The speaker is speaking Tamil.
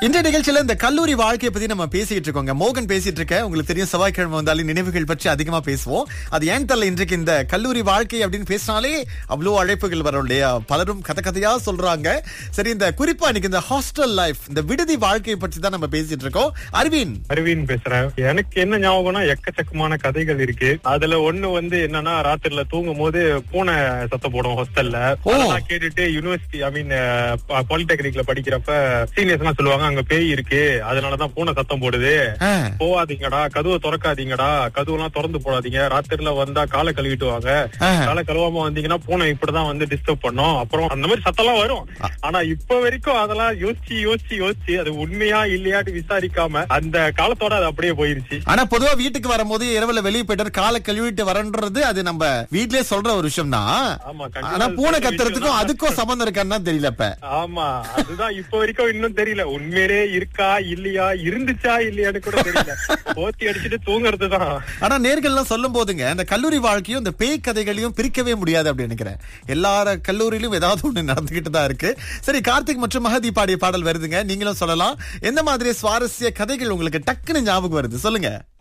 இன்றைய நிகழ்ச்சியில இந்த கல்லூரி வாழ்க்கையை பத்தி நம்ம பேசிட்டு இருக்கோங்க மோகன் பேசிட்டு இருக்க உங்களுக்கு தெரியும் செவ்வாய்க்கிழமை வந்தாலும் நினைவுகள் பற்றி அதிகமா பேசுவோம் அது ஏன் தெரியல இன்றைக்கு இந்த கல்லூரி வாழ்க்கை அப்படின்னு பேசினாலே அவ்வளோ அழைப்புகள் வரும் இல்லையா பலரும் கதை கதையா சொல்றாங்க சரி இந்த குறிப்பா இன்னைக்கு இந்த ஹாஸ்டல் லைஃப் இந்த விடுதி வாழ்க்கையை பற்றி தான் நம்ம பேசிட்டு இருக்கோம் அரவிந்த் அரவிந்த் பேசுறேன் எனக்கு என்ன ஞாபகம்னா எக்கச்சக்கமான கதைகள் இருக்கு அதுல ஒண்ணு வந்து என்னன்னா ராத்திரில தூங்கும் போது பூனை சத்தம் போடும் ஹாஸ்டல்ல ஓ. அதெல்லாம் கேட்டுட்டு யூனிவர்சிட்டி ஐ மீன் பாலிடெக்னிக்ல படிக்கிறப்ப சீனியர்ஸ் எல்லாம் சொல்லுவாங்க அங்க பேய் இருக்கு அதனாலதான் பூனை சத்தம் போடுது ஆ, போவாதீங்கடா கதவை திறக்காதீங்கடா கதவுலாம் திறந்து போடாதீங்க ராத்திரில வந்தா காலை கழுவிட்டு வாங்க ஆ. காலை கழுவாம வந்தீங்கன்னா பூனை இப்படிதான் வந்து டிஸ்டர்ப் பண்ணும் அப்புறம் அந்த மாதிரி சத்தம்லாம் வரும் ஆனா இப்ப வரைக்கும் அதெல்லாம் யோசிச்சு யோசிச்சு யோசிச்சு அது உண்மையா இல்லையாட்டு விசாரிக்காம அந்த காலத்தோட அது அப்படியே போயிருச்சு ஆனா பொதுவா வீட்டுக்கு வரும்போது இரவுல வெளியே போயிட்டு காலை கழுவிட்டு வரன்றது அது நம்ம வீட்லயே சொல்ற ஒரு விஷயம் தான் ஆமா, கண்டிப்பா ஆனா அது பூனை சொல்ற கத்துறதுக்கும் விஷயம் தான். அதுக்கும் சம்பந்தம் இருக்கான்னு தெரியல இப்ப ஆமா அதுதான் இப்ப வரைக்கும் இன்னும் தெரியல உண்மையிலே இருக்கா இல்லையா இருந்துச்சா இல்லையான்னு கூட தெரியல போத்தி அடிச்சுட்டு தூங்குறது தான் ஆனா நேர்கள்லாம் சொல்லும் போதுங்க இந்த கல்லூரி வாழ்க்கையும் இந்த பேய் கதைகளையும் பிரிக்கவே முடியாது அப்படின்னு நினைக்கிறேன் எல்லார கல்லூரியிலும் ஏதாவது ஒண்ணு நடந்துகிட்டு தான் இருக்கு சரி கார்த்திக் மற்றும் மகதி பாடிய பாடல் வருதுங்க நீங்களும் சொல்லலாம் எந்த மாதிரி சுவாரஸ்ய கதைகள் உங்களுக்கு டக்குன்னு ஞாபகம் வருது சொல்லுங்க